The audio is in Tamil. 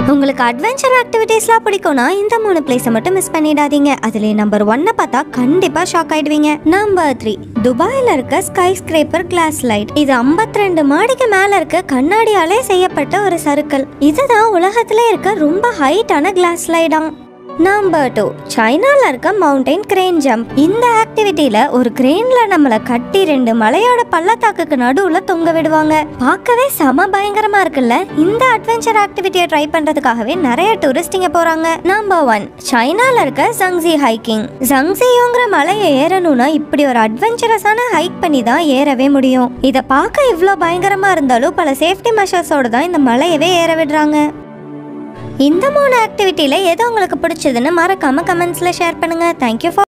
உங்களுக்கு அட்வென்ச்சர் ஆக்டிவிட்டீஸ்லாம் பிடிக்கும்னா இந்த மூணு பிளேஸை மட்டும் மிஸ் பண்ணிடாதீங்க அதுல நம்பர் ஒன்னை பார்த்தா கண்டிப்பா ஷாக் ஆயிடுவீங்க நம்பர் த்ரீ துபாயில இருக்க ஸ்கை ஸ்கிரேப்பர் கிளாஸ் லைட் இது 52 ரெண்டு மாடிக்கு மேல இருக்க கண்ணாடியாலே செய்யப்பட்ட ஒரு சர்க்கிள் இதுதான் உலகத்துல இருக்க ரொம்ப ஹைட்டான கிளாஸ் லைடாம் நம்பர் டூ சைனால இருக்க மவுண்டைன் கிரேன் ஜம்ப் இந்த ஆக்டிவிட்டியில ஒரு கிரேன்ல நம்மளை கட்டி ரெண்டு மலையோட பள்ளத்தாக்குக்கு நடுவுல தொங்க விடுவாங்க பார்க்கவே செம பயங்கரமா இருக்குல்ல இந்த அட்வென்ச்சர் ஆக்டிவிட்டியை ட்ரை பண்றதுக்காகவே நிறைய டூரிஸ்ட் இங்க போறாங்க நம்பர் ஒன் சைனால இருக்க ஜங்ஸி ஹைக்கிங் ஜங்ஸியோங்கிற மலையை ஏறணும்னா இப்படி ஒரு அட்வென்ச்சரஸான ஹைக் பண்ணி தான் ஏறவே முடியும் இதை பார்க்க இவ்வளோ பயங்கரமா இருந்தாலும் பல சேஃப்டி மெஷர்ஸோட தான் இந்த மலையவே ஏற விடுறாங்க இந்த மூணு ஆக்டிவிட்டியில் எது உங்களுக்கு பிடிச்சதுன்னு மறக்காம கமெண்ட்ஸில் ஷேர் பண்ணுங்க தேங்க்யூ ஃபார்